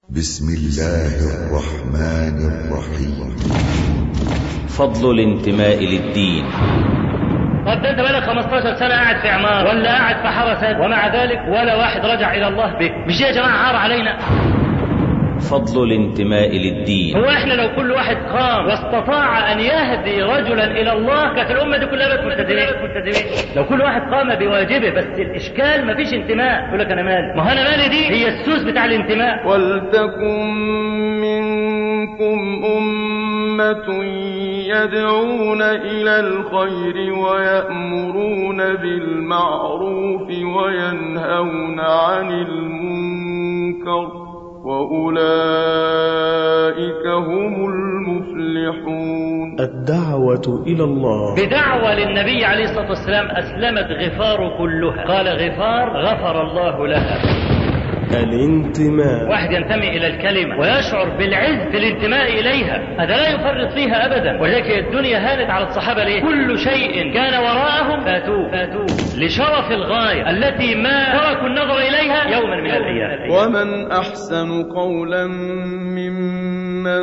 بسم الله الرحمن الرحيم فضل الانتماء للدين طب ده انت بقالك 15 سنه قاعد في عمار ولا قاعد في حرسات ومع ذلك ولا واحد رجع الى الله بك مش دي يا جماعه عار علينا فضل الانتماء للدين هو احنا لو كل واحد قام واستطاع ان يهدي رجلا الى الله كانت الامه دي كلها بقت ملتزمين لو كل واحد قام بواجبه بس الاشكال مفيش انتماء يقول لك انا مالي ما هو انا مالي دي هي السوس بتاع الانتماء ولتكن منكم أمة يدعون إلى الخير ويأمرون بالمعروف وينهون عن المنكر وأولئك هم المفلحون الدعوة إلى الله بدعوة للنبي عليه الصلاة والسلام أسلمت غفار كلها قال غفار غفر الله لها الانتماء واحد ينتمي إلى الكلمة ويشعر بالعز في الانتماء إليها هذا لا يفرط فيها أبدا ولذلك الدنيا هانت على الصحابة ليه كل شيء كان وراءهم فاتوه فاتوه لشرف الغاية التي ما تركوا النظر إليها يوما من الأيام ومن أحسن قولا ممن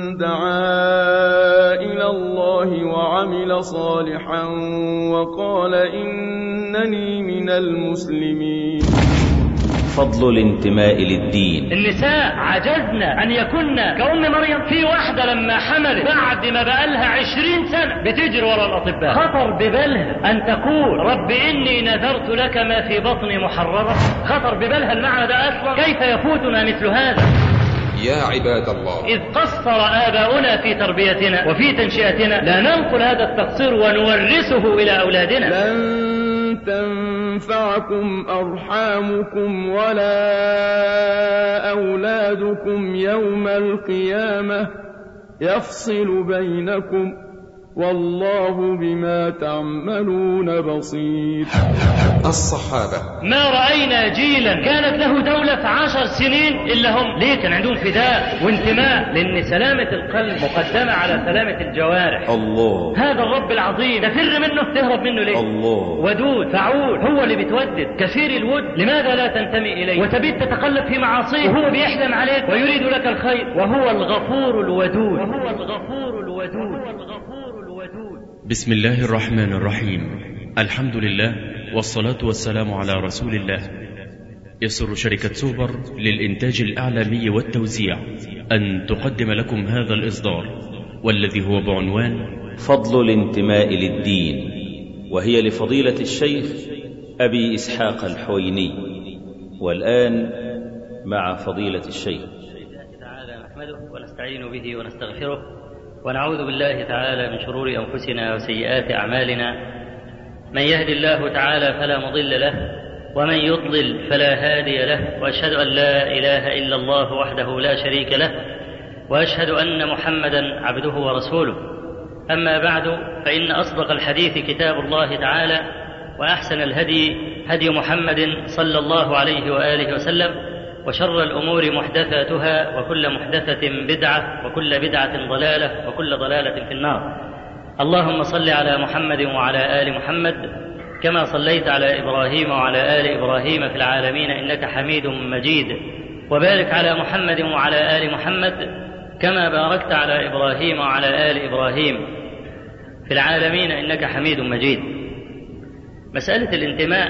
دعا إلى الله وعمل صالحا وقال إنني من المسلمين فضل الانتماء للدين النساء عجزنا أن يكن كأم مريم في واحدة لما حملت بعد ما بقالها عشرين سنة بتجري وراء الأطباء خطر ببالها أن تقول رب إني نذرت لك ما في بطني محررة خطر ببالها المعنى ده أصلا كيف يفوتنا مثل هذا يا عباد الله إذ قصر آباؤنا في تربيتنا وفي تنشئتنا لا ننقل هذا التقصير ونورثه إلى أولادنا لن تنفعكم أرحامكم ولا أولادكم يوم القيامة يفصل بينكم والله بما تعملون بصير الصحابة ما رأينا جيلا كانت له دولة في عشر سنين إلا هم ليه كان عندهم فداء وانتماء لأن سلامة القلب مقدمة على سلامة الجوارح الله هذا الرب العظيم تفر منه تهرب منه ليه الله ودود فعول هو اللي بتودد كثير الود لماذا لا تنتمي إليه وتبيت تتقلب في معاصيه وهو بيحلم عليك ويريد لك الخير وهو الغفور الودود وهو الغفور الودود وهو الغفور الودود بسم الله الرحمن الرحيم الحمد لله والصلاة والسلام على رسول الله يسر شركة سوبر للإنتاج الإعلامي والتوزيع أن تقدم لكم هذا الإصدار والذي هو بعنوان فضل الانتماء للدين وهي لفضيلة الشيخ أبي إسحاق الحويني والآن مع فضيلة الشيخ تعالى نحمده ونستعين به ونستغفره ونعوذ بالله تعالى من شرور انفسنا وسيئات اعمالنا من يهد الله تعالى فلا مضل له ومن يضلل فلا هادي له واشهد ان لا اله الا الله وحده لا شريك له واشهد ان محمدا عبده ورسوله اما بعد فان اصدق الحديث كتاب الله تعالى واحسن الهدي هدي محمد صلى الله عليه واله وسلم وشر الأمور محدثاتها وكل محدثة بدعة وكل بدعة ضلالة وكل ضلالة في النار اللهم صل على محمد وعلى آل محمد كما صليت على إبراهيم وعلى آل إبراهيم في العالمين إنك حميد مجيد وبارك على محمد وعلى آل محمد كما باركت على إبراهيم وعلى آل إبراهيم في العالمين إنك حميد مجيد مسألة الانتماء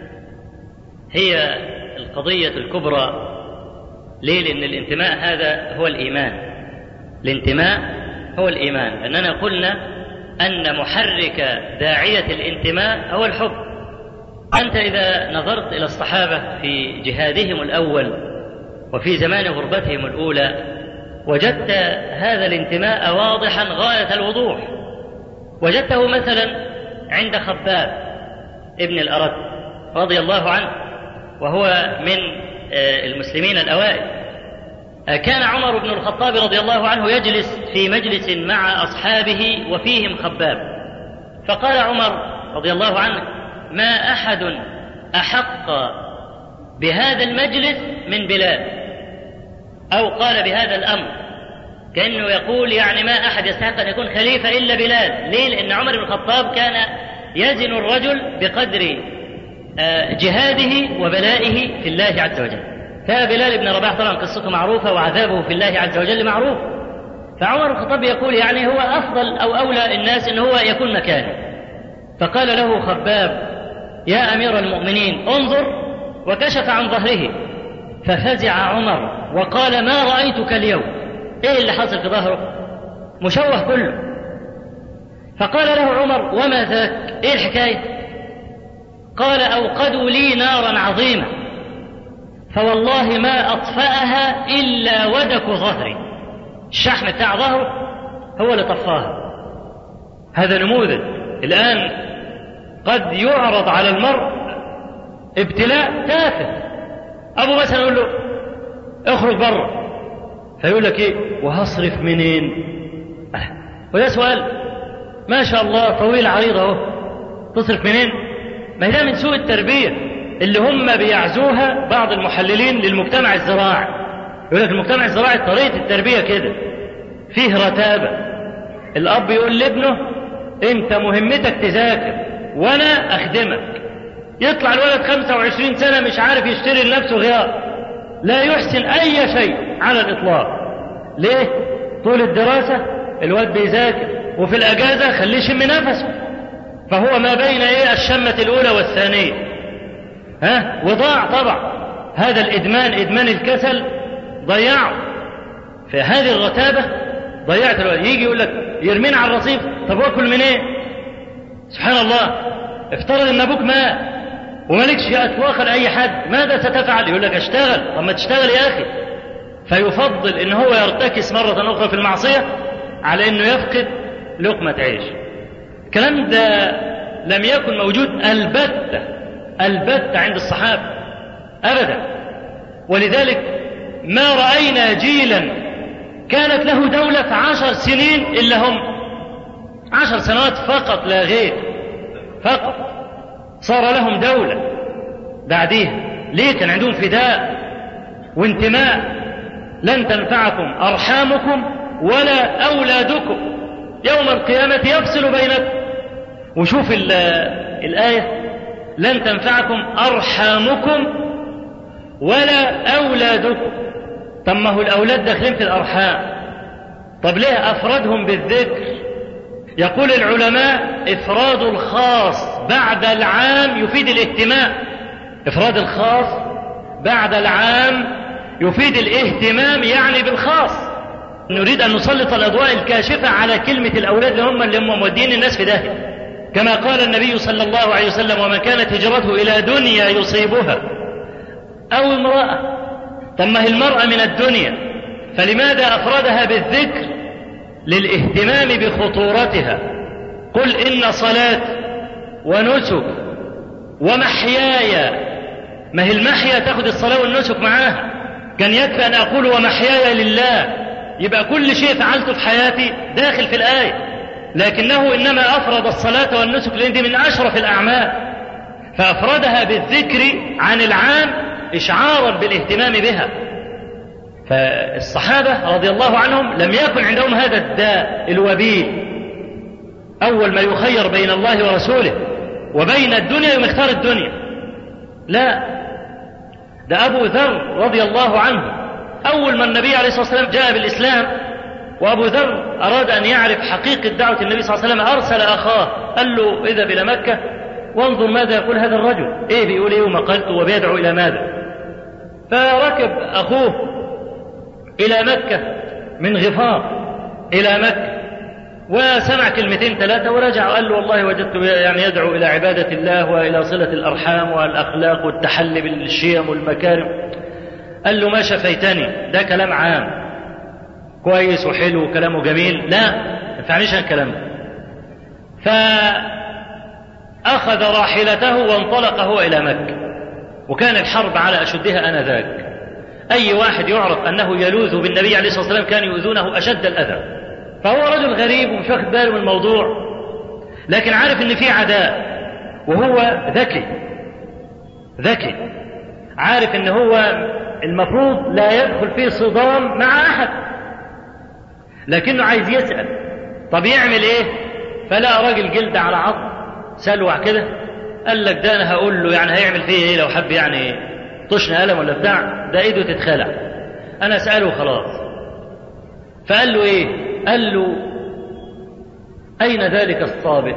هي القضية الكبرى ليه؟ لأن الانتماء هذا هو الإيمان الانتماء هو الإيمان لأننا قلنا أن محرك داعية الانتماء هو الحب أنت إذا نظرت إلى الصحابة في جهادهم الأول وفي زمان غربتهم الأولى وجدت هذا الانتماء واضحا غاية الوضوح وجدته مثلا عند خباب ابن الأرد رضي الله عنه وهو من المسلمين الأوائل كان عمر بن الخطاب رضي الله عنه يجلس في مجلس مع أصحابه وفيهم خباب فقال عمر رضي الله عنه ما أحد أحق بهذا المجلس من بلال أو قال بهذا الأمر كأنه يقول يعني ما أحد يستحق أن يكون خليفة إلا بلال ليه؟ لأن عمر بن الخطاب كان يزن الرجل بقدر جهاده وبلائه في الله عز وجل فبلال بن رباح طبعا قصته معروفة وعذابه في الله عز وجل معروف فعمر الخطاب يقول يعني هو أفضل أو أولى الناس أن هو يكون مكانه فقال له خباب يا أمير المؤمنين انظر وكشف عن ظهره ففزع عمر وقال ما رأيتك اليوم ايه اللي حصل في ظهره مشوه كله فقال له عمر وما ذاك ايه الحكاية قال أوقدوا لي نارا عظيمة فوالله ما أطفأها إلا ودك ظهري الشحم بتاع ظهره هو اللي طفاها هذا نموذج الآن قد يعرض على المرء ابتلاء تافه أبو مثلا يقول له اخرج بره فيقول لك ايه وهصرف منين وده سؤال ما شاء الله طويل عريض اهو تصرف منين ما هي ده من سوء التربيه اللي هم بيعزوها بعض المحللين للمجتمع الزراعي يقول لك المجتمع الزراعي طريقه التربيه كده فيه رتابه الاب يقول لابنه انت مهمتك تذاكر وانا اخدمك يطلع الولد 25 سنه مش عارف يشتري لنفسه غيار لا يحسن اي شيء على الاطلاق ليه طول الدراسه الواد بيذاكر وفي الاجازه خليه يشم نفسه فهو ما بين ايه الشمه الاولى والثانيه ها وضاع طبعا هذا الادمان ادمان الكسل ضيعه في هذه الرتابه ضيعت الولد يجي يقول لك يرمين على الرصيف طب واكل منين إيه؟ سبحان الله افترض ان ابوك مات ومالكش اطلاقا لاي حد ماذا ستفعل يقول لك اشتغل طب ما تشتغل يا اخي فيفضل ان هو يرتكس مرة اخرى في المعصية على انه يفقد لقمة عيش الكلام ده لم يكن موجود البتة البتة عند الصحابة ابدا ولذلك ما رأينا جيلا كانت له دولة في عشر سنين الا هم عشر سنوات فقط لا غير فقط صار لهم دولة بعديها ليه كان عندهم فداء وانتماء لن تنفعكم أرحامكم ولا أولادكم يوم القيامة يفصل بينكم وشوف الآية لن تنفعكم أرحامكم ولا أولادكم طب ما هو الأولاد داخلين في الأرحام طب ليه أفردهم بالذكر يقول العلماء إفراد الخاص بعد العام يفيد الاهتمام إفراد الخاص بعد العام يفيد الاهتمام يعني بالخاص نريد أن نسلط الأضواء الكاشفة على كلمة الأولاد اللي هم اللي هم مودين الناس في داهية كما قال النبي صلى الله عليه وسلم ومن كانت هجرته إلى دنيا يصيبها أو امرأة طب ما هي المرأة من الدنيا فلماذا أفردها بالذكر للاهتمام بخطورتها قل إن صلاتي ونسك ومحياي ما هي المحيا تاخد الصلاة والنسك معاها كان يكفي أن أقول ومحياي لله يبقى كل شيء فعلته في حياتي داخل في الآية لكنه إنما أفرد الصلاة والنسك لأن دي من أشرف الأعمال فأفردها بالذكر عن العام إشعارا بالاهتمام بها فالصحابة رضي الله عنهم لم يكن عندهم هذا الداء الوبيل أول ما يخير بين الله ورسوله وبين الدنيا يوم اختار الدنيا لا ده أبو ذر رضي الله عنه أول ما النبي عليه الصلاة والسلام جاء بالإسلام وأبو ذر أراد أن يعرف حقيقة دعوة النبي صلى الله عليه وسلم أرسل أخاه قال له اذهب إلى مكة وانظر ماذا يقول هذا الرجل إيه بيقول إيه ومقالته وبيدعو إلى ماذا فركب أخوه إلى مكة من غفار إلى مكة وسمع كلمتين ثلاثة ورجع وقال له والله وجدته يعني يدعو إلى عبادة الله وإلى صلة الأرحام والأخلاق والتحلي بالشيم والمكارم قال له ما شفيتني ده كلام عام كويس وحلو وكلامه جميل لا ما ينفعنيش الكلام ده فأخذ راحلته وانطلق هو إلى مكة وكان الحرب على أشدها آنذاك أي واحد يعرف أنه يلوذ بالنبي عليه الصلاة والسلام كانوا يؤذونه أشد الأذى فهو رجل غريب ومش واخد باله من الموضوع لكن عارف ان في عداء وهو ذكي ذكي عارف ان هو المفروض لا يدخل في صدام مع احد لكنه عايز يسال طب يعمل ايه فلقى راجل جلد على عظم سلوع كده قال لك ده انا هقول له يعني هيعمل فيه ايه لو حب يعني طشن قلم ولا بتاع ده ايده تتخلع انا اساله خلاص فقال له ايه قال له اين ذلك الصابئ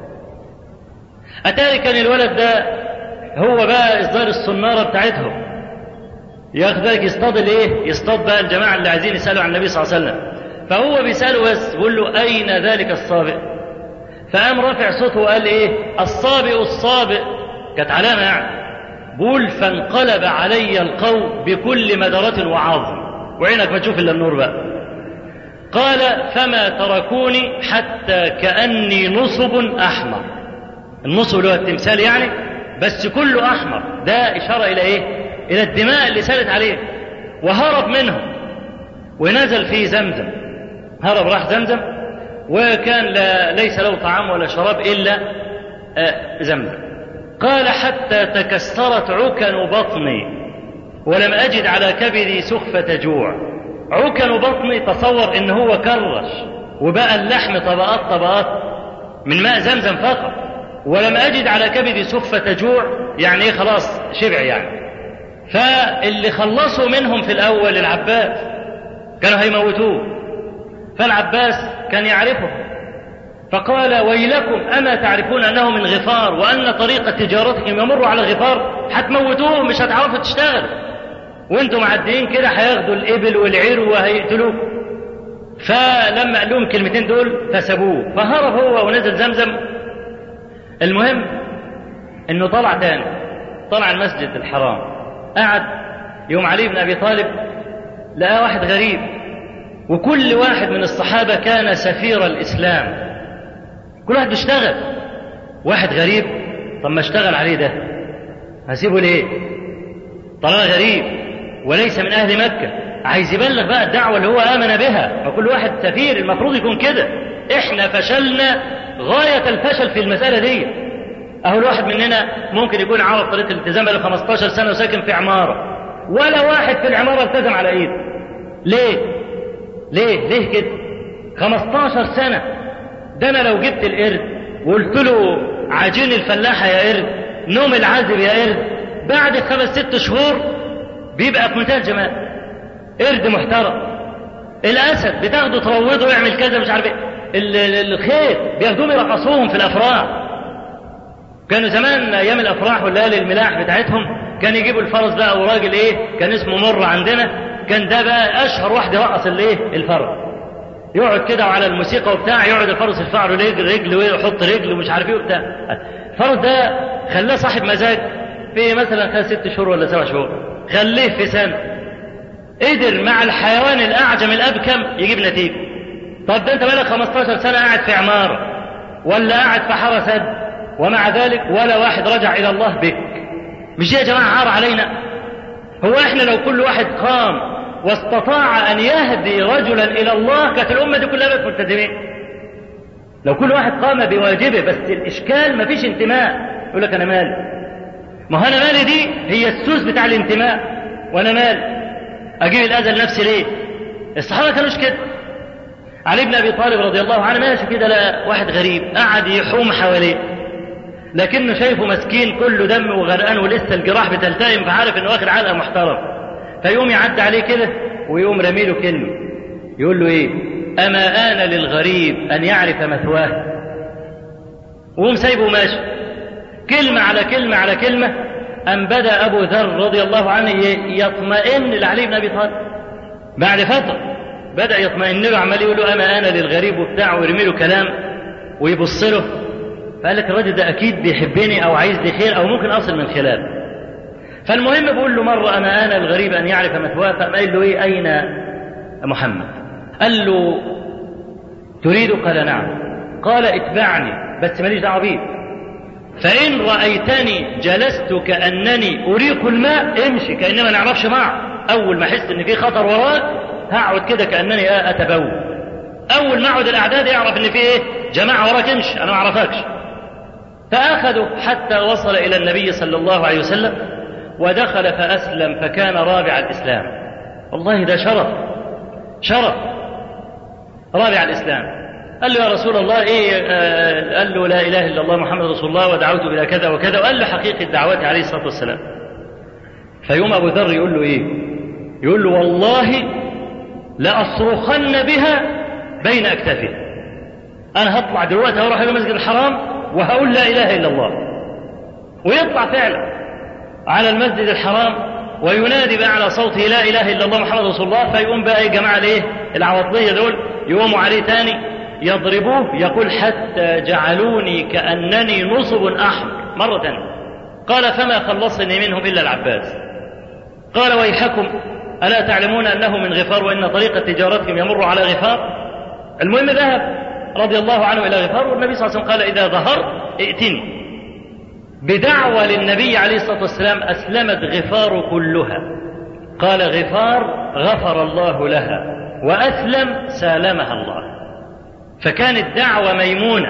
اتاري كان الولد ده هو بقى اصدار الصناره بتاعتهم ياخد بالك يصطاد الايه يصطاد بقى الجماعه اللي عايزين يسالوا عن النبي صلى الله عليه وسلم فهو بيساله بس بيقول له اين ذلك الصابئ فقام رافع صوته وقال ايه الصابئ الصابئ كانت علامه يعني بقول فانقلب علي القوم بكل مدرة وعظم وعينك ما تشوف الا النور بقى قال فما تركوني حتى كأني نصب أحمر النصب اللي هو التمثال يعني بس كله أحمر ده إشارة إلى إيه إلى الدماء اللي سالت عليه وهرب منهم ونزل في زمزم هرب راح زمزم وكان لا ليس له طعام ولا شراب إلا آه زمزم قال حتى تكسرت عكن بطني ولم أجد على كبدي سخفة جوع عكن بطني تصور إن هو كرش وبقى اللحم طبقات طبقات من ماء زمزم فقط ولم أجد على كبدي سخفة جوع يعني إيه خلاص شبع يعني فاللي خلصوا منهم في الأول العباس كانوا هيموتوه فالعباس كان يعرفه فقال ويلكم أما تعرفون أنه من غفار وأن طريق تجارتهم يمر على غفار هتموتوهم مش هتعرفوا تشتغلوا وانتم معديين كده هياخدوا الإبل والعير وهيقتلوه فلما قال لهم الكلمتين دول فسبوه فهرب هو ونزل زمزم المهم انه طلع تاني طلع المسجد الحرام قعد يوم علي بن ابي طالب لقى واحد غريب وكل واحد من الصحابه كان سفير الاسلام كل واحد بيشتغل واحد غريب طب ما اشتغل عليه ده هسيبه ليه طالما غريب وليس من اهل مكه عايز يبلغ بقى الدعوه اللي هو امن بها فكل واحد سفير المفروض يكون كده احنا فشلنا غايه الفشل في المساله دي اهو الواحد مننا ممكن يكون عارف طريقه الالتزام بقاله 15 سنه وساكن في عماره ولا واحد في العماره التزم على ايده ليه ليه ليه كده 15 سنه ده انا لو جبت القرد وقلت له عجين الفلاحه يا قرد نوم العازب يا قرد بعد خمس ست شهور بيبقى في منتهى الجمال قرد محترم الاسد بتاخده تروضه ويعمل كذا مش عارف ايه الخيط بياخدوهم يرقصوهم في الافراح كانوا زمان ايام الافراح والليالي الملاح بتاعتهم كان يجيبوا الفرس بقى وراجل ايه كان اسمه مر عندنا كان ده بقى اشهر واحد يرقص الايه الفرس يقعد كده على الموسيقى وبتاع يقعد الفرس يرفع له رجل رجل ويحط رجل ومش عارف ايه وبتاع الفرس ده خلاه صاحب مزاج في مثلا خلال ست شهور ولا سبع شهور خليه في سنه قدر مع الحيوان الاعجم الابكم يجيب نتيجه طب ده انت بقالك 15 سنه قاعد في عماره ولا قاعد في حاره سد ومع ذلك ولا واحد رجع الى الله بك مش دي يا جماعه عار علينا هو احنا لو كل واحد قام واستطاع ان يهدي رجلا الى الله كانت الامه دي كلها بقت ملتزمين لو كل واحد قام بواجبه بس الاشكال ما فيش انتماء يقول لك انا مالي ما هو انا مالي دي هي السوس بتاع الانتماء وانا مالي اجيب الاذى لنفسي ليه الصحابه كانوش كده علي بن ابي طالب رضي الله عنه ماشي كده لقى واحد غريب قعد يحوم حواليه لكنه شايفه مسكين كله دم وغرقان ولسه الجراح بتلتئم فعارف انه واخد علقه محترم فيقوم يعدي عليه كده ويقوم رامي له كلمه يقول له ايه اما ان للغريب ان يعرف مثواه وقوم سايبه ماشي كلمه على كلمه على كلمه أن بدأ أبو ذر رضي الله عنه يطمئن لعلي بن أبي طالب بعد فترة بدأ يطمئن له عمال يقول له أما أنا للغريب وبتاع ويرمي له كلام ويبص له فقال لك الراجل ده أكيد بيحبني أو عايز لي خير أو ممكن أصل من خلاله فالمهم بيقول له مرة أما أنا الغريب أن يعرف مثواه فقام قال له إيه أين محمد قال له تريد قال نعم قال اتبعني بس ماليش دعوة بيك فإن رأيتني جلست كأنني أريق الماء امشي كأننا ما نعرفش بعض أول ما أحس إن في خطر وراك هقعد كده كأنني أتبول أول ما أقعد الأعداد يعرف إن في إيه جماعة وراك امشي أنا ما أعرفكش فأخذوا حتى وصل إلى النبي صلى الله عليه وسلم ودخل فأسلم فكان رابع الإسلام والله ده شرف شرف رابع الإسلام قال له يا رسول الله ايه آه قال له لا اله الا الله محمد رسول الله ودعوت الى كذا وكذا وقال له حقيقه دعوتي عليه الصلاه والسلام فيوم أبو ذر يقول له إيه يقول له والله لأصرخن بها بين أكتافها أنا هطلع دلوقتي هروح إلى المسجد الحرام وهقول لا إله إلا الله ويطلع فعلا على المسجد الحرام وينادي بأعلى صوته لا إله إلا الله محمد رسول الله فيقوم بقى إيه جماعة الإيه العواطلية دول يقوموا عليه تاني يضربوه يقول حتى جعلوني كأنني نصب أحمر مرة تانية قال فما خلصني منهم إلا العباس قال ويحكم ألا تعلمون أنه من غفار وإن طريق تجارتهم يمر على غفار المهم ذهب رضي الله عنه إلى غفار والنبي صلى الله عليه وسلم قال إذا ظهرت ائتني بدعوة للنبي عليه الصلاة والسلام أسلمت غفار كلها قال غفار غفر الله لها وأسلم سالمها الله فكانت دعوة ميمونة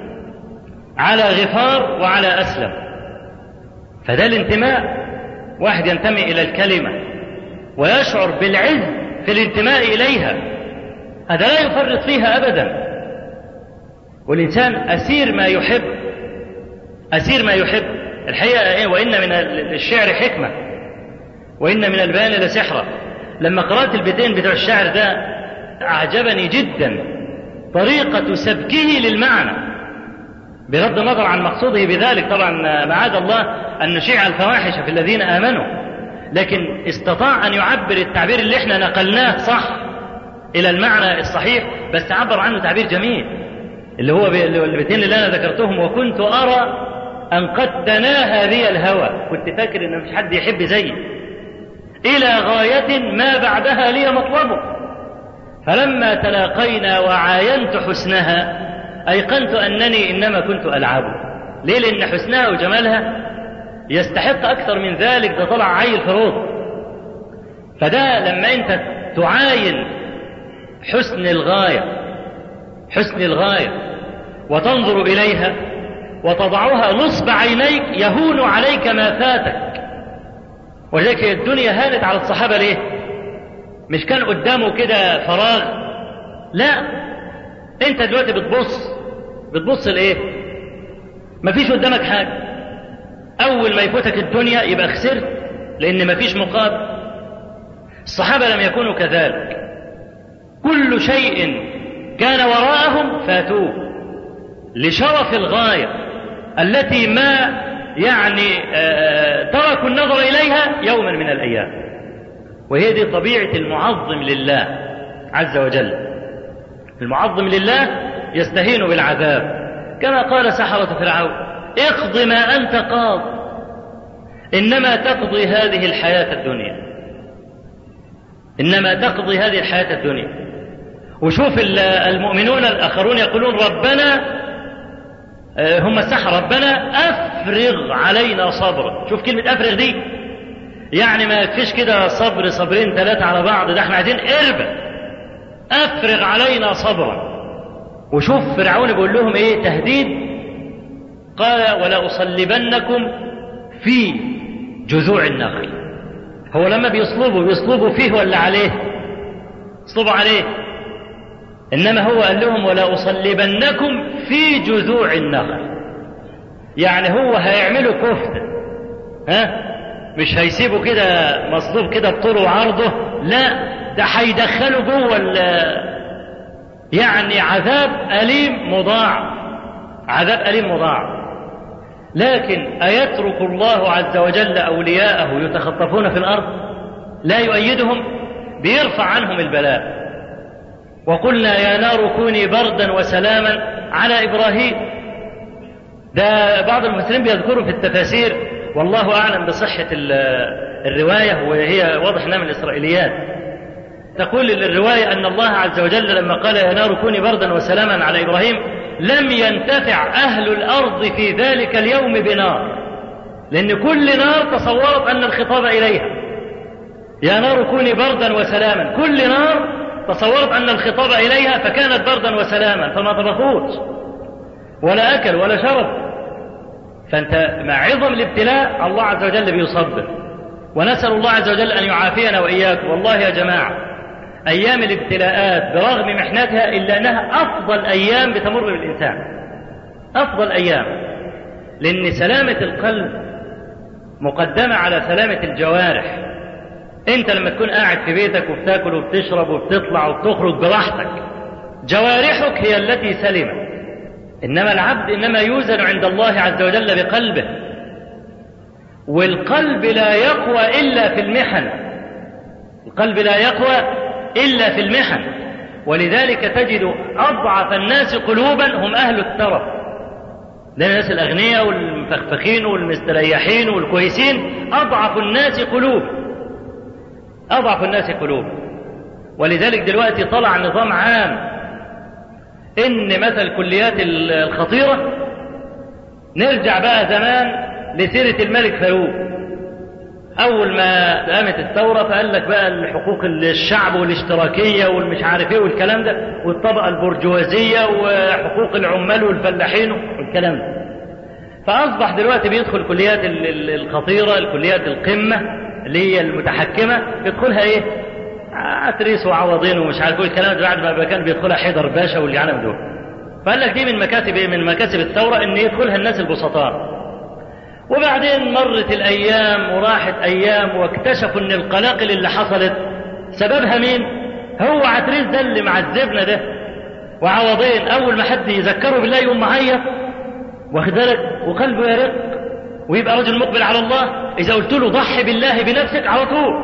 على غفار وعلى أسلم فده الانتماء واحد ينتمي إلى الكلمة ويشعر بالعز في الانتماء إليها هذا لا يفرط فيها أبدا والإنسان أسير ما يحب أسير ما يحب الحقيقة إيه وإن من الشعر حكمة وإن من البيان لسحرة لما قرأت البيتين بتوع الشعر ده أعجبني جدا طريقة سبكه للمعنى بغض النظر عن مقصوده بذلك طبعا معاذ الله أن نشيع الفواحش في الذين آمنوا لكن استطاع أن يعبر التعبير اللي احنا نقلناه صح إلى المعنى الصحيح بس عبر عنه تعبير جميل اللي هو البيتين اللي أنا ذكرتهم وكنت أرى أن قد تناهى بي الهوى كنت فاكر إن مفيش حد يحب زيي إلى غاية ما بعدها لي مطلبه فلما تلاقينا وعاينت حسنها أيقنت أنني إنما كنت ألعبه ليه لأن حسنها وجمالها يستحق أكثر من ذلك ده طلع عيل في روض فده لما أنت تعاين حسن الغاية حسن الغاية وتنظر إليها وتضعها نصب عينيك يهون عليك ما فاتك ولذلك الدنيا هانت على الصحابة ليه مش كان قدامه كده فراغ لا انت دلوقتي بتبص بتبص لايه مفيش قدامك حاجة اول ما يفوتك الدنيا يبقى خسرت لان مفيش مقابل الصحابة لم يكونوا كذلك كل شيء كان وراءهم فاتوه لشرف الغاية التي ما يعني تركوا النظر إليها يوما من الأيام وهي دي طبيعة المعظم لله عز وجل المعظم لله يستهين بالعذاب كما قال سحرة فرعون اقض ما أنت قاض إنما تقضي هذه الحياة الدنيا إنما تقضي هذه الحياة الدنيا وشوف المؤمنون الآخرون يقولون ربنا هم السحر ربنا أفرغ علينا صبرا شوف كلمة أفرغ دي يعني ما يكفيش كده صبر صبرين ثلاثة على بعض ده احنا عايزين قربة أفرغ علينا صبرا وشوف فرعون بيقول لهم ايه تهديد قال ولا أصلبنكم في جذوع النخل هو لما بيصلبوا بيصلبوا فيه ولا عليه يصلبوا عليه إنما هو قال لهم ولا أصلبنكم في جذوع النخل يعني هو هيعملوا كفتة ها مش هيسيبوا كده مصلوب كده بطوله وعرضه لا ده هيدخلوا جوه يعني عذاب أليم مضاعف عذاب أليم مضاعف لكن أيترك الله عز وجل أولياءه يتخطفون في الأرض لا يؤيدهم بيرفع عنهم البلاء وقلنا يا نار كوني بردا وسلاما على إبراهيم ده بعض المفسرين بيذكروا في التفاسير والله أعلم بصحة الرواية وهي واضح انها من الإسرائيليات تقول الرواية أن الله عز وجل لما قال يا نار كوني بردا وسلاما على إبراهيم لم ينتفع أهل الأرض في ذلك اليوم بنار لأن كل نار تصورت أن الخطاب إليها يا نار كوني بردا وسلاما كل نار تصورت أن الخطاب إليها فكانت بردا وسلاما فما طبخوش ولا أكل ولا شرب فأنت مع عظم الابتلاء الله عز وجل بيصبر ونسأل الله عز وجل أن يعافينا وإياكم والله يا جماعة أيام الابتلاءات برغم محنتها إلا أنها أفضل أيام بتمر بالإنسان أفضل أيام لأن سلامة القلب مقدمة على سلامة الجوارح انت لما تكون قاعد في بيتك وبتاكل وبتشرب وبتطلع وبتخرج براحتك جوارحك هي التي سلمت انما العبد انما يوزن عند الله عز وجل بقلبه والقلب لا يقوى الا في المحن القلب لا يقوى الا في المحن ولذلك تجد اضعف الناس قلوبا هم اهل الترف ده الناس الاغنياء والمفخفخين والمستريحين والكويسين اضعف الناس قلوب اضعف الناس قلوب ولذلك دلوقتي طلع نظام عام ان مثل الكليات الخطيره نرجع بقى زمان لسيره الملك فاروق اول ما قامت الثوره فقال لك بقى الحقوق الشعب والاشتراكيه والمش عارف ايه والكلام ده والطبقه البرجوازيه وحقوق العمال والفلاحين والكلام ده فاصبح دلوقتي بيدخل الكليات الخطيره الكليات القمه اللي هي المتحكمه يدخلها ايه عتريس وعوضين ومش عارف ايه الكلام ده بعد ما كان بيدخلها حيدر باشا واللي عنهم دول فقال لك دي من مكاسب ايه من مكاسب الثوره ان يدخلها الناس البسطاء وبعدين مرت الايام وراحت ايام واكتشفوا ان القلاقل اللي حصلت سببها مين هو عتريس ده اللي معذبنا ده وعوضين اول ما حد يذكره بالله يقوم معيط واخد بالك وقلبه يرق ويبقى رجل مقبل على الله اذا قلت له ضحي بالله بنفسك على طول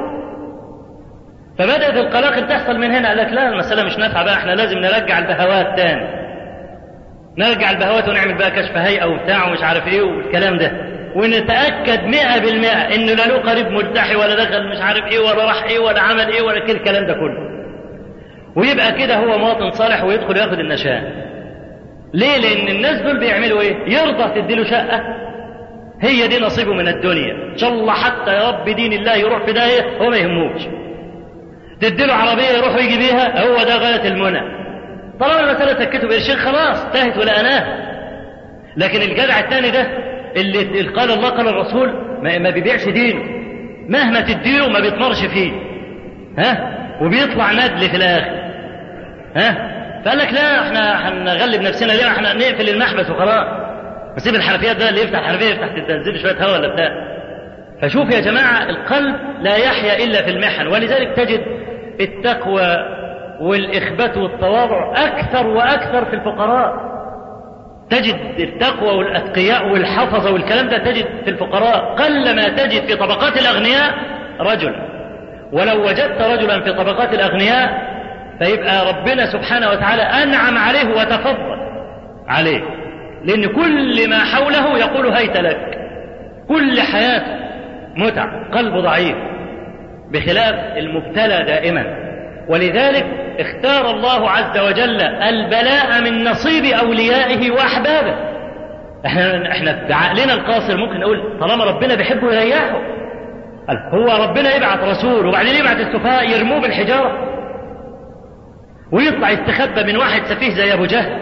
فبدات القلاقل تحصل من هنا قال لك لا المساله مش نافعه بقى احنا لازم نرجع البهوات تاني نرجع البهوات ونعمل بقى كشف هيئه وبتاع ومش عارف ايه والكلام ده ونتاكد مئة بالمئة انه لا له قريب ملتحي ولا دخل مش عارف ايه ولا راح ايه ولا عمل ايه ولا كل الكلام ده كله ويبقى كده هو مواطن صالح ويدخل ياخد النشان ليه لان الناس دول بيعملوا ايه يرضى تديله شقه هي دي نصيبه من الدنيا ان شاء الله حتى يا رب دين الله يروح في داهيه هو ما يهموش تديله عربيه يروح ويجي بيها هو ده غايه المنى طالما المساله سكته بقرشين خلاص تاهت ولا اناه لكن الجدع الثاني ده اللي قال الله قال الرسول ما, ما بيبيعش دينه مهما تديله ما بيطمرش فيه ها وبيطلع ندل في الاخر ها فقال لك لا احنا هنغلب نفسنا ليه احنا نقفل المحبس وخلاص نسيب الحنفيات ده اللي يفتح الحنفيه يفتح تنزل شويه هواء ولا بتاع فشوف يا جماعه القلب لا يحيا الا في المحن ولذلك تجد التقوى والاخبات والتواضع اكثر واكثر في الفقراء تجد التقوى والاتقياء والحفظه والكلام ده تجد في الفقراء قل ما تجد في طبقات الاغنياء رجلا ولو وجدت رجلا في طبقات الاغنياء فيبقى ربنا سبحانه وتعالى انعم عليه وتفضل عليه لان كل ما حوله يقول هيت لك كل حياته متع قلب ضعيف بخلاف المبتلى دائما ولذلك اختار الله عز وجل البلاء من نصيب اوليائه واحبابه احنا احنا بعقلنا القاصر ممكن نقول طالما ربنا بيحبه يريحه هو ربنا يبعث رسول وبعدين يبعث السفهاء يرموه بالحجاره ويطلع يستخبى من واحد سفيه زي ابو جهل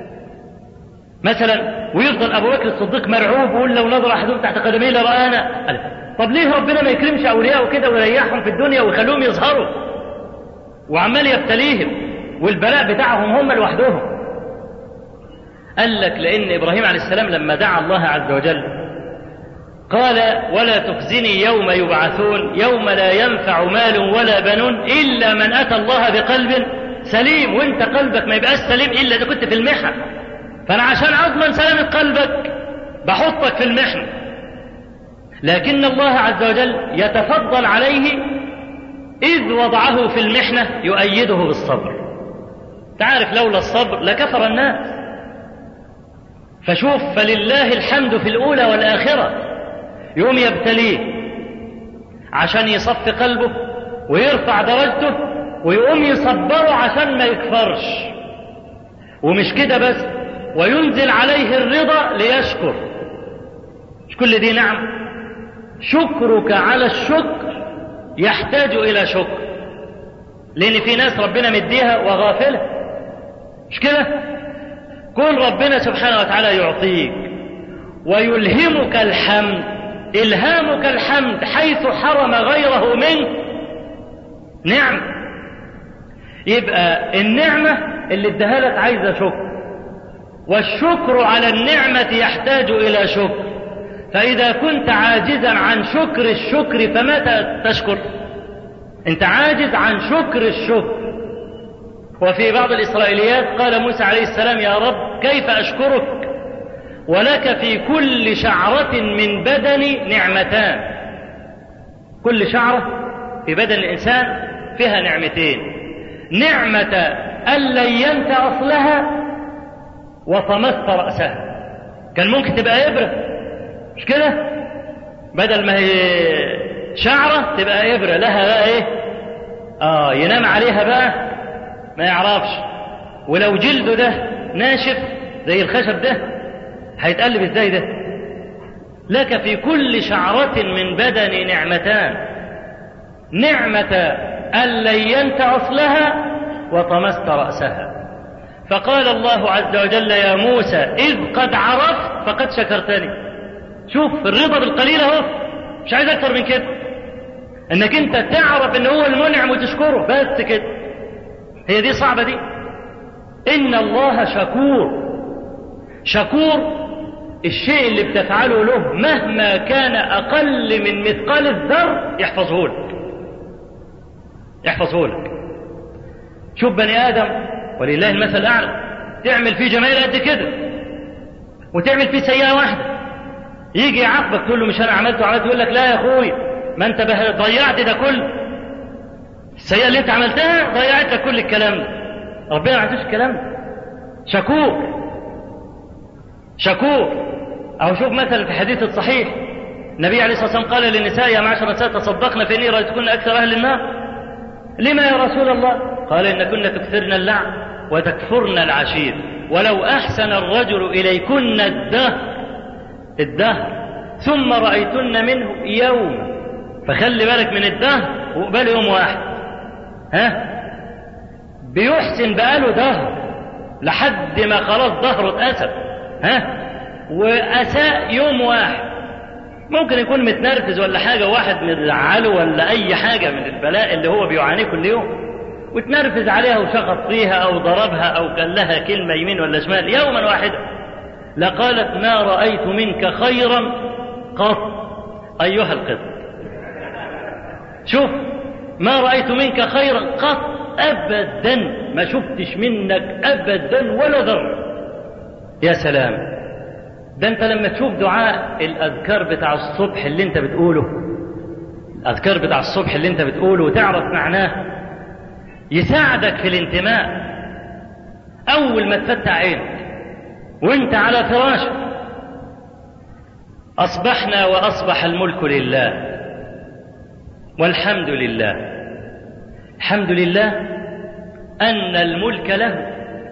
مثلا ويفضل ابو بكر الصديق مرعوب ويقول لو نظر احدهم تحت قدميه لرانا طب ليه ربنا ما يكرمش اولياءه كده ويريحهم في الدنيا ويخليهم يظهروا وعمال يبتليهم والبلاء بتاعهم هم لوحدهم قال لك لان ابراهيم عليه السلام لما دعا الله عز وجل قال ولا تخزني يوم يبعثون يوم لا ينفع مال ولا بنون الا من اتى الله بقلب سليم وانت قلبك ما يبقاش سليم الا اذا كنت في المحن فانا عشان اضمن سلامه قلبك بحطك في المحن لكن الله عز وجل يتفضل عليه إذ وضعه في المحنة يؤيده بالصبر تعرف لولا الصبر لكفر الناس فشوف فلله الحمد في الأولى والآخرة يوم يبتليه عشان يصفي قلبه ويرفع درجته ويقوم يصبره عشان ما يكفرش ومش كده بس وينزل عليه الرضا ليشكر مش كل دي نعم شكرك على الشكر يحتاج إلى شكر لأن في ناس ربنا مديها وغافلة مش كده كون ربنا سبحانه وتعالى يعطيك ويلهمك الحمد إلهامك الحمد حيث حرم غيره منك نعم يبقى النعمة اللي اداها لك عايزة شكر والشكر على النعمة يحتاج إلى شكر فإذا كنت عاجزا عن شكر الشكر فمتى تشكر أنت عاجز عن شكر الشكر وفي بعض الإسرائيليات قال موسى عليه السلام يا رب كيف أشكرك ولك في كل شعرة من بدني نعمتان كل شعرة في بدن الإنسان فيها نعمتين نعمة أن لينت أصلها وطمست رأسها كان ممكن تبقى إبرة مش كده بدل ما هي شعرة تبقى إبرة لها بقى إيه آه ينام عليها بقى ما يعرفش ولو جلده ده ناشف زي الخشب ده هيتقلب ازاي ده لك في كل شعرة من بدني نعمتان نعمة أن لينت أصلها وطمست رأسها فقال الله عز وجل يا موسى إذ قد عرفت فقد شكرتني شوف الرضا بالقليل اهو مش عايز أكتر من كده انك انت تعرف ان هو المنعم وتشكره بس كده هي دي صعبة دي إن الله شكور شكور الشيء اللي بتفعله له مهما كان أقل من مثقال الذر يحفظه لك يحفظه لك شوف بني آدم ولله المثل الأعلى تعمل فيه جمايل قد كده وتعمل فيه سيئة واحدة يجي يعاقبك تقول له مش أنا عملت وعملت يقول لك لا يا أخوي ما أنت ضيعت ده كله السيئة اللي انت عملتها ضيعت لك كل الكلام ده ربنا ما عندوش الكلام ده شكور شكور او شوف مثلا في حديث الصحيح النبي عليه الصلاه والسلام قال للنساء يا معشر النساء تصدقن فاني رايتكن اكثر اهل النار لما يا رسول الله قال انكن تكثرن اللعن وتكفرن العشير ولو احسن الرجل اليكن الدهر الدهر ثم رايتن منه يوم فخلي بالك من الدهر وقبل يوم واحد ها بيحسن بقاله دهر لحد ما خلاص ظهره اتأسف ها وأساء يوم واحد ممكن يكون متنرفز ولا حاجة واحد مزعله ولا أي حاجة من البلاء اللي هو بيعانيه كل يوم وتنرفز عليها وشخط فيها أو ضربها أو قال لها كلمة يمين ولا شمال يوما واحدا لقالت ما رأيت منك خيرا قط أيها القط شوف ما رأيت منك خيرا قط أبدا ما شفتش منك أبدا ولا ذرة يا سلام ده أنت لما تشوف دعاء الأذكار بتاع الصبح اللي أنت بتقوله الأذكار بتاع الصبح اللي أنت بتقوله وتعرف معناه يساعدك في الانتماء أول ما تفتح عينك وأنت على فراشك أصبحنا وأصبح الملك لله والحمد لله الحمد لله أن الملك له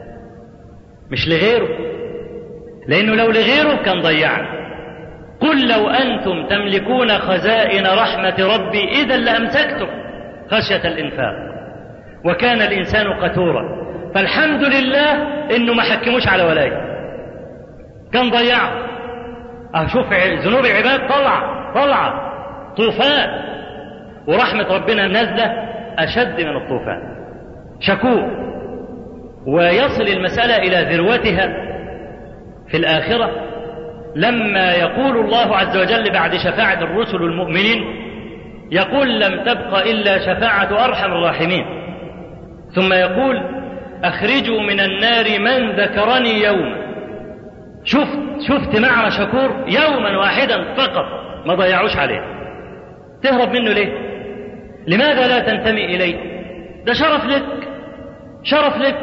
مش لغيره لأنه لو لغيره كان ضيعنا قل لو أنتم تملكون خزائن رحمة ربي إذا لأمسكتم خشية الإنفاق وكان الإنسان قتورا فالحمد لله إنه ما حكموش على ولاية كان ضيعه أشوف ذنوب العباد طلع طلع طوفان ورحمة ربنا نازلة أشد من الطوفان شكور ويصل المسألة إلى ذروتها في الآخرة لما يقول الله عز وجل بعد شفاعة الرسل المؤمنين يقول لم تبق إلا شفاعة أرحم الراحمين ثم يقول أخرجوا من النار من ذكرني يوما شفت شفت معنى شكور يوما واحدا فقط ما ضيعوش عليه تهرب منه ليه لماذا لا تنتمي إليه ده شرف لك شرف لك